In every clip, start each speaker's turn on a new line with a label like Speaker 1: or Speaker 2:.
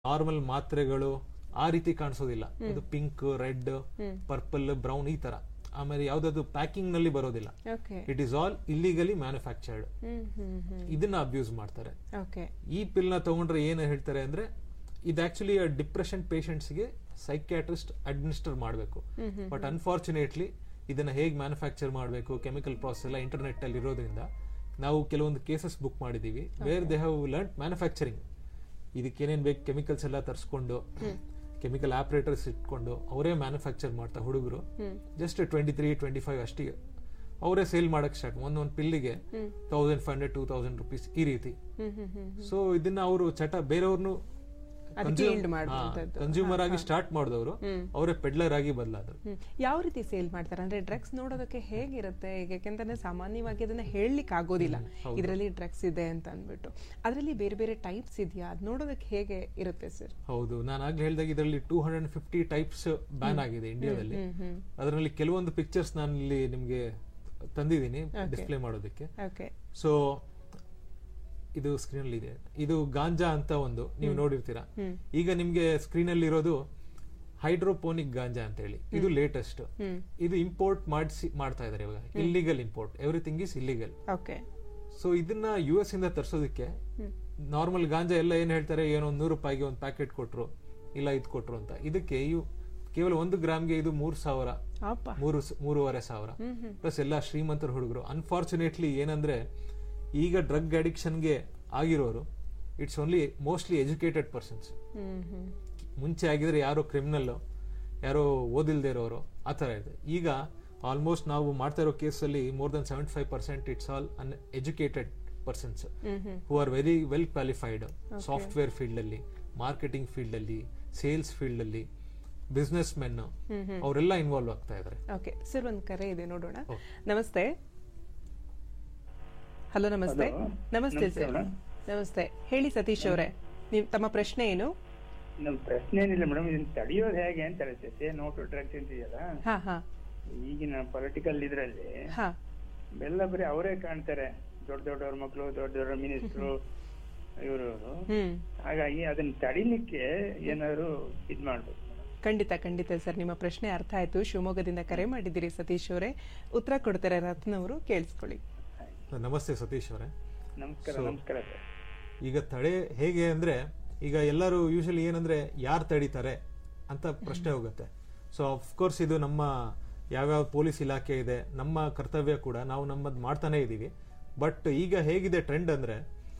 Speaker 1: Normal ಮಾತ್ರೆಗಳು ಆ ರೀತಿ ಕಾಣಿಸೋದಿಲ್ಲ ಅದು ಪಿಂಕ್ ರೆಡ್ ಪರ್ಪಲ್ ಬ್ರೌನ್ ಈ ತರ ಆಮೇಲೆ ಯಾವ್ದಾದ್ರು ಪ್ಯಾಕಿಂಗ್ ನಲ್ಲಿ ಬರೋದಿಲ್ಲ
Speaker 2: okay
Speaker 1: it is all illegally manufactured
Speaker 2: hmm hmm hmm
Speaker 1: ಇದನ್ನ ಅಬ್ಯೂಸ್ ಮಾಡ್ತಾರೆ
Speaker 2: ಓಕೆ
Speaker 1: ಈ ಪಿಲ್ ನ ತಗೊಂಡ್ರೆ ಏನು ಹೇಳ್ತಾರೆ ಅಂದ್ರೆ ಇದು ಆಕ್ಚುಲಿ ಡಿಪ್ರೆಷನ್ ಗೆ ಸೈಕ್ಯಾಟ್ರಿಸ್ಟ್ ಅಡ್ಮಿನಿಸ್ಟರ್ ಮಾಡಬೇಕು ಬಟ್ ಅನ್ಫಾರ್ಚುನೇಟ್ಲಿ ಇದನ್ನ ಹೇಗೆ ಮ್ಯಾನುಫ್ಯಾಕ್ಚರ್ ಮಾಡಬೇಕು ಕೆಮಿಕಲ್ ಪ್ರಾಸೆಸ್ ಎಲ್ಲ ಇಂಟರ್ನೆಟ್ ಅಲ್ಲಿ ಇರೋದ್ರಿಂದ ನಾವು ಕೆಲವೊಂದು ಕೇಸಸ್ ಬುಕ್ ಮಾಡಿದೀವಿ where they have learn manufacturing ಇದಕ್ಕೆ ಏನೇನ್ ಬೇಕು ಕೆಮಿಕಲ್ಸ್ ಎಲ್ಲ ತರಿಸ್ಕೊಂಡು ಕೆಮಿಕಲ್ ಆಪರೇಟರ್ಸ್ ಇಟ್ಕೊಂಡು ಅವರೇ ಮ್ಯಾನುಫ್ಯಾಕ್ಚರ್ ಮಾಡ್ತಾ ಹುಡುಗರು just twenty three twenty five ಅಷ್ಟಿಗೆ ಅವರೇ ಸೇಲ್ ಮಾಡಕ್ ಸ್ಟಾರ್ಟ್ ಒಂದೊಂದು ಪಿಲ್ಲಿಗೆ thousand five hundred two thousand rupees ಈ ರೀತಿ
Speaker 2: ಹ್ಮ್ ಹ್ಮ್ ಹ್ಮ್
Speaker 1: ಸೊ ಇದನ್ನ ಅವರು ಚಟ ಬೇರೆಯವ್ರನ್ನು
Speaker 2: ಅದಕ್ಕೆ yield ಮಾಡುವಂಥದ್ದು.
Speaker 1: ಕನ್ಸ್ಯೂಮರ್ ಆಗಿ ಸ್ಟಾರ್ಟ್ ಮಾಡಿದವರು ಅವರೇ ಪೆಡ್ಲರ್ ಆಗಿ ಬದಲಾದ್ರು
Speaker 2: ಹ್ಮ್. ಯಾವ ರೀತಿ ಸೇಲ್ ಮಾಡ್ತಾರೆ ಅಂದ್ರೆ ಡ್ರಗ್ಸ್ ನೋಡೋದಕ್ಕೆ ಹೇಗಿರುತ್ತೆ ಈಗ ಯಾಕೆಂತಂದ್ರೆ ಸಾಮಾನ್ಯವಾಗಿ ಅದನ್ನ ಹೇಳಲಿಕ್ಕೆ ಆಗೋದಿಲ್ಲ ಇದರಲ್ಲಿ ಡ್ರಗ್ಸ್ ಇದೆ ಅಂತ ಅಂದ್ಬಿಟ್ಟು ಅದರಲ್ಲಿ ಬೇರೆ ಬೇರೆ ಟೈಪ್ಸ್ ಇದೆಯಾ ಅದ್ ನೋಡೋದಕ್ಕೆ ಹೇಗೆ ಇರುತ್ತೆ ಸರ್
Speaker 1: ಹೌದು ನಾನು ಆಗ್ಲೇ ಹೇಳಿದಾಗ ಇದರಲ್ಲಿ two hundred fifty types ban ಆಗಿದೆ ಇಂಡಿಯಾದಲ್ಲಿ ಅದರಲ್ಲಿ ಕೆಲವೊಂದು ಪಿಕ್ಚರ್ಸ್ ನಾನು ಇಲ್ಲಿ ನಿಮ್ಗೆ ತಂದಿದ್ದೀನಿ ಡಿಸ್ಪ್ಲೇ ಮಾಡೋದಕ್ಕೆ
Speaker 2: ಓಕೆ
Speaker 1: ಸೊ ಇದು ಸ್ಕ್ರೀನ್ ಅಲ್ಲಿ ಇದೆ ಇದು ಗಾಂಜಾ ಅಂತ ಒಂದು ನೀವು ನೋಡಿರ್ತೀರಾ ಈಗ ನಿಮ್ಗೆ ಸ್ಕ್ರೀನ್ ಅಲ್ಲಿ ಇರೋದು ಹೈಡ್ರೋಪೋನಿಕ್ ಗಾಂಜಾ ಅಂತ ಹೇಳಿ ಇದು ಲೇಟೆಸ್ಟ್ ಇದು ಇಂಪೋರ್ಟ್ ಮಾಡಿಸಿ ಮಾಡ್ತಾ ಇದಾರೆ ಇವಾಗ illegal import everything is illegal
Speaker 2: okay
Speaker 1: so ಇದನ್ನ ಯು ಎಸ್ ಇಂದ ತರಿಸೋದಕ್ಕೆ ನಾರ್ಮಲ್ ಗಾಂಜಾ ಎಲ್ಲ ಏನ್ ಹೇಳ್ತಾರೆ ಏನೋ ಒಂದ್ ನೂರು ರೂಪಾಯಿಗೆ ಒಂದು ಪ್ಯಾಕೆಟ್ ಕೊಟ್ರು ಇಲ್ಲ ಇದು ಕೊಟ್ರು ಅಂತ ಇದಕ್ಕೆ ಇವು ಕೇವಲ ಒಂದು ಗ್ರಾಮ್ಗೆ ಇದು ಮೂರ್ ಸಾವಿರ
Speaker 2: ಅಪ್ಪ
Speaker 1: ಮೂರು ಸ- ಮೂರುವರೆ ಸಾವಿರ ಪ್ಲಸ್ ಎಲ್ಲ ಶ್ರೀಮಂತರ ಹುಡುಗರು ಅನ್ಫಾರ್ಚುನೇಟ್ಲಿ ಏನಂದ್ರೆ ಈಗ ಡ್ರಗ್ ಅಡಿಕ್ಷನ್ಗೆ ಆಗಿರೋರು it's only mostly educated persons
Speaker 2: hmm hmm
Speaker 1: ಮುಂಚೆ ಆಗಿದ್ರೆ ಯಾರೋ ಕ್ರಿಮಿನಲ್ ಯಾರೋ ಓದಿಲ್ದೇ ಇರೋರು ಆ ಥರ ಇದೆ ಈಗ ಆಲ್ಮೋಸ್ಟ್ ನಾವು ಮಾಡ್ತಾ ಇರೋ ಕೇಸಲ್ಲಿ more than seventy five percent it's all uneducated persons who are very well qualified software field ಅಲ್ಲಿ ಮಾರ್ಕೆಟಿಂಗ್ ಫೀಲ್ಡ್ ಅಲ್ಲಿ ಸೇಲ್ಸ್ ಫೀಲ್ಡ್ ಅಲ್ಲಿ ಬಿಸ್ನೆಸ್ ಮೆನ್ ಅವರೆಲ್ಲ ಇನ್ವಾಲ್ವ್ ಆಗ್ತಾ ಇದಾರೆ
Speaker 2: ಓಕೆ ಸರ್ ಒಂದ್ ಕರೆ ಇದೆ ನೋಡೋಣ
Speaker 1: ಓ.
Speaker 2: ನಮಸ್ತೆ ಹಲೋ ನಮಸ್ತೆ
Speaker 3: Hello.
Speaker 2: ನಮಸ್ತೆ
Speaker 3: ನಮಸ್ತೆ
Speaker 2: ಸರ್
Speaker 3: madam.
Speaker 2: ನಮಸ್ತೆ ಹೇಳಿ ಸತೀಶ್ ಅವರೇ ನಿಮ್ ತಮ್ಮ ಪ್ರಶ್ನೆ ಏನು
Speaker 3: ನಮ್ ಪ್ರಶ್ನೆ ಏನಿಲ್ಲ ಮೇಡಮ್ ಇದನ್ನ ತಡೆಯೋದು ಹೇಗೆ ಅಂತ ಹೇಳ್ತೈತೆ ನೋಟು ಡ್ರಗ್ಸ್ ಅಂತಿದೆಯಲ್ಲ
Speaker 2: ಹಾ ಹಾ
Speaker 3: ಈಗಿನ ಪೊಲಿಟಿಕಲ್ ಇದ್ರಲ್ಲಿ
Speaker 2: ಹಾ
Speaker 3: ಎಲ್ಲ ಬರೀ ಅವರೇ ಕಾಣ್ತಾರೆ ದೊಡ್ಡ ದೊಡ್ಡವ್ರ ಮಕ್ಕಳು ದೊಡ್ಡ ದೊಡ್ಡ ಮಿನಿಸ್ಟ್ರು ಇವರು
Speaker 2: ಹ್ಮ್
Speaker 3: ಹಾಗಾಗಿ ಅದನ್ನ ತಡಿಲಿಕ್ಕೆ ಏನಾದ್ರು ಇದ್ ಮಾಡ್ಬೇಕು
Speaker 2: ಖಂಡಿತ ಖಂಡಿತ ಸರ್ ನಿಮ್ಮ ಪ್ರಶ್ನೆ ಅರ್ಥ ಆಯ್ತು ಶಿವಮೊಗ್ಗದಿಂದ ಕರೆ ಮಾಡಿದ್ದೀರಿ ಸತೀಶ್ ಅವರೇ ಉತ್ತರ ಕೊಡ್ತಾರೆ ರತ್ನ ಅವರು ಕೇಳಿಸ್ಕೊಳ್ಳಿ
Speaker 1: ನಮಸ್ತೆ ಸತೀಶ್ ಅವರೇ
Speaker 3: ನಮಸ್ಕಾರ
Speaker 1: So-
Speaker 3: ನಮಸ್ಕಾರ ಸರ್
Speaker 1: ಈಗ ತಡೆ ಹೇಗೆ ಅಂದ್ರೆ ಈಗ ಎಲ್ಲರೂ ಯೂಶಲಿ ಏನಂದ್ರೆ ಯಾರು ತಡೀತಾರೆ ಅಂತ ಪ್ರಶ್ನೆ ಹೋಗುತ್ತೆ ಸೊ ಕೋರ್ಸ್ ಇದು ನಮ್ಮ ಯಾವ್ಯಾವ ಪೊಲೀಸ್ ಇಲಾಖೆ ಇದೆ ನಮ್ಮ ಕರ್ತವ್ಯ ಕೂಡ ನಾವು ನಮ್ಮದ್ ಮಾಡ್ತಾನೆ ಇದೀವಿ ಬಟ್ ಈಗ ಹೇಗಿದೆ ಟ್ರೆಂಡ್ ಅಂದ್ರೆ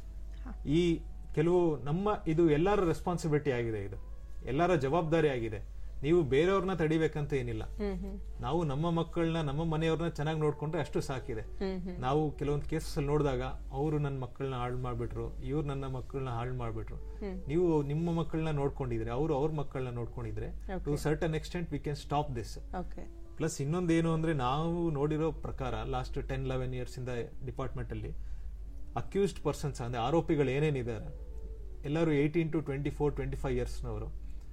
Speaker 1: ಈ ಕೆಲವು ನಮ್ಮ ಇದು ಎಲ್ಲರ ರೆಸ್ಪಾನ್ಸಿಬಿಲಿಟಿ ಆಗಿದೆ ಇದು ಎಲ್ಲರ ಜವಾಬ್ದಾರಿ ಆಗಿದೆ ನೀವು ಬೇರೆಯವ್ರನ್ನ ತಡಿಬೇಕಂತ ಏನಿಲ್ಲ ನಾವು ನಮ್ಮ ಮಕ್ಕಳನ್ನ ನಮ್ಮ ಮನೆಯವ್ರನ್ನ ಚೆನ್ನಾಗಿ ನೋಡ್ಕೊಂಡ್ರೆ ಅಷ್ಟು ಸಾಕಿದೆ ನಾವು ಕೆಲವೊಂದು ಕೇಸಸ್ ಅಲ್ಲಿ ನೋಡಿದಾಗ ಅವರು ನನ್ನ ಮಕ್ಕಳನ್ನ ಹಾಳು ಮಾಡ್ಬಿಟ್ರು ಇವ್ರು ನನ್ನ ಮಕ್ಕಳನ್ನ ಹಾಳು ಮಾಡ್ಬಿಟ್ರು ನೀವು ನಿಮ್ಮ ಮಕ್ಕಳನ್ನ ನೋಡ್ಕೊಂಡಿದ್ರೆ ಅವರು ಅವ್ರ ಮಕ್ಕಳನ್ನ ನೋಡ್ಕೊಂಡಿದ್ರೆ to certain extent we can stop this
Speaker 2: okay
Speaker 1: plus ಇನ್ನೊಂದೇನು ಅಂದ್ರೆ ನಾವು ನೋಡಿರೋ ಪ್ರಕಾರ ಲಾಸ್ಟ್ ಟೆನ್ ಲೆವೆನ್ ಇಯರ್ಸ್ ಇಂದ ಡಿಪಾರ್ಟ್ಮೆಂಟ್ ಅಲ್ಲಿ ಅಕ್ಯೂಸ್ಡ್ ಪರ್ಸನ್ಸ್ ಅಂದ್ರೆ ಆರೋಪಿಗಳು ಏನೇನಿದ್ದಾರೆ ಎಲ್ಲರೂ eighteen to twenty four twenty five ಇಯರ್ಸ್ನವರು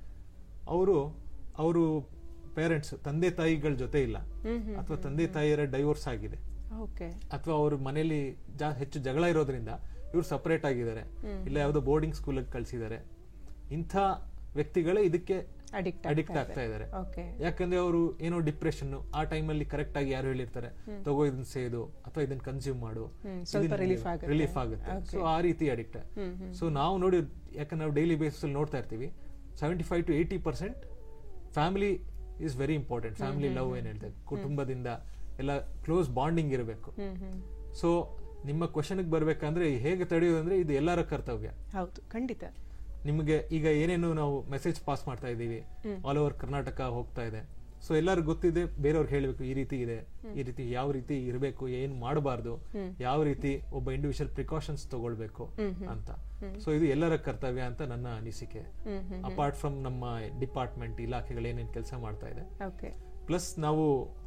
Speaker 1: ಅವರು ಅವರು ಪೇರೆಂಟ್ಸ್ ತಂದೆ ತಾಯಿಗಳ ಜೊತೆ ಇಲ್ಲ ಅಥವಾ ತಂದೆ ತಾಯಿಯರ ಡೈವೋರ್ಸ್ ಆಗಿದೆ
Speaker 2: ಓಕೆ
Speaker 1: ಅಥವಾ ಅವ್ರ ಮನೇಲಿ ಜಾ ಹೆಚ್ಚು ಜಗಳ ಇರೋದ್ರಿಂದ ಇವ್ರು ಸಪರೇಟ್ ಆಗಿದ್ದಾರೆ ಇಲ್ಲ ಯಾವ್ದೋ ಬೋರ್ಡಿಂಗ್ ಸ್ಕೂಲ್ ಕಳ್ಸಿದ್ದಾರೆ ಇಂಥ ವ್ಯಕ್ತಿಗಳೇ ಇದಕ್ಕೆ
Speaker 2: ಅಡಿಕ್ಟ್
Speaker 1: ಅಡಿಕ್ಟ್ ಆಗ್ತಾ ಇದ್ದಾರೆ
Speaker 2: ಓಕೆ
Speaker 1: ಯಾಕಂದ್ರೆ ಅವರು ಏನೋ ಡಿಪ್ರೆಷನ್ ಆ ಟೈಮಲ್ಲಿ ಕರೆಕ್ಟ್ ಆಗಿ ಯಾರು ಹೇಳಿರ್ತಾರೆ ತಗೋ ಇದನ್ನ ಸೇದು ಅಥವಾ ಇದನ್ನ ಕನ್ಸ್ಯೂಮ್ ಮಾಡು
Speaker 2: ಸ್ವಲ್ಪ relief ಆಗುತ್ತೆ.
Speaker 1: ರಿಲೀಫ್ ಆಗುತ್ತೆ ಸೊ ಆ ರೀತಿ ಅಡಿಕ್ಟ್ ಸೊ ನಾವು ನೋಡಿ ಯಾಕಂದ್ರೆ ನಾವು ಡೈಲಿ ಬೇಸಿಸ್ ಅಲ್ಲಿ ನೋಡ್ತಾ ಇರ್ತೀವಿ seventy five to eighty percent family is very important family love ಏನ್ ಹೇಳ್ತಾರೆ ಕುಟುಂಬದಿಂದ ಎಲ್ಲ ಕ್ಲೋಸ್ ಬಾಂಡಿಂಗ್ ಇರಬೇಕು
Speaker 2: ಹ್ಮ್ ಹ್ಮ್
Speaker 1: ಸೊ ನಿಮ್ಮ ಕ್ವಶನ್ಗೆ ಬರ್ಬೇಕಂದ್ರೆ ಹೇಗೆ ತಡೆಯೋದಂದ್ರೆ ಇದು ಎಲ್ಲರ ಕರ್ತವ್ಯ
Speaker 2: ಹೌದು ಖಂಡಿತ
Speaker 1: ನಿಮಗೆ ಈಗ ಏನೇನು ನಾವು ಮೆಸೇಜ್ ಪಾಸ್ ಮಾಡ್ತಾ ಇದ್ದೀವಿ ಆಲ್ ಓವರ್ ಕರ್ನಾಟಕ ಹೋಗ್ತಾ ಇದೆ ಸೊ ಎಲ್ಲರಿಗೂ ಗೊತ್ತಿದೆ ಬೇರೆಯವ್ರಿಗೆ ಹೇಳ್ಬೇಕು ಈ ರೀತಿ ಇದೆ ಈ ರೀತಿ ಯಾವ ರೀತಿ ಇರಬೇಕು ಏನ್ ಮಾಡಬಾರ್ದು ಯಾವ ರೀತಿ ಒಬ್ಬ ಇಂಡಿವಿಜುವಲ್ ಪ್ರಿಕಾಷನ್ಸ್ ತಗೊಳ್ಬೇಕು ಅಂತ ಸೊ ಇದು ಎಲ್ಲರ ಕರ್ತವ್ಯ ಅಂತ ನನ್ನ ಅನಿಸಿಕೆ ಅಪಾರ್ಟ್ ಫ್ರಮ್ ನಮ್ಮ ಡಿಪಾರ್ಟ್ಮೆಂಟ್ ಇಲಾಖೆಗಳು ಏನೇನ್ ಕೆಲಸ ಮಾಡ್ತಾ ಇದೆ
Speaker 2: ಓಕೆ
Speaker 1: ಪ್ಲಸ್ ನಾವು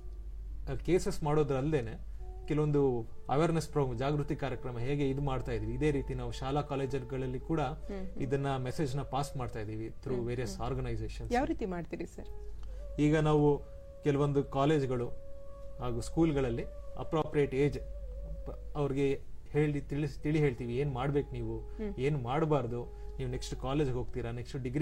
Speaker 1: ಕೇಸಸ್ ಮಾಡೋದ್ರಲ್ದೇನೆ ಕೆಲವೊಂದು ಅವೇರ್ನೆಸ್ ಪ್ರೋಗ್ರಾಮ್ ಜಾಗೃತಿ ಕಾರ್ಯಕ್ರಮ ಹೇಗೆ ಇದು ಮಾಡ್ತಾ ಇದೀವಿ ಇದೇ ರೀತಿ ನಾವು ಶಾಲಾ ಕಾಲೇಜುಗಳಲ್ಲಿ ಕೂಡ ಇದನ್ನ ಮೆಸೇಜ್ ನ ಪಾಸ್ ಮಾಡ್ತಾ ಇದೀವಿ ಥ್ರೂ ವೇರಿಯಸ್ ಆರ್ಗನೈಸೇಷನ್
Speaker 2: ಯಾವ ರೀತಿ ಮಾಡ್ತೀರಿ ಸರ್
Speaker 1: ಈಗ ನಾವು ಕೆಲವೊಂದು ಕಾಲೇಜ್ಗಳು ಹಾಗೂ ಸ್ಕೂಲ್ಗಳಲ್ಲಿ ಅಪ್ರಾಪ್ರಿಯೇಟ್ ಏಜ್ ಅವ್ರಿಗೆ ಹೇಳಿ ತಿಳಿಸ್ ತಿಳಿ ಹೇಳ್ತೀವಿ ಏನ್ ಮಾಡ್ಬೇಕು ನೀವು ಏನ್ ಮಾಡಬಾರ್ದು ನೀವು ನೆಕ್ಸ್ಟ್ ಕಾಲೇಜ್ಗೆ ಹೋಗ್ತೀರಾ ನೆಕ್ಸ್ಟ್ ಡಿಗ್ರಿ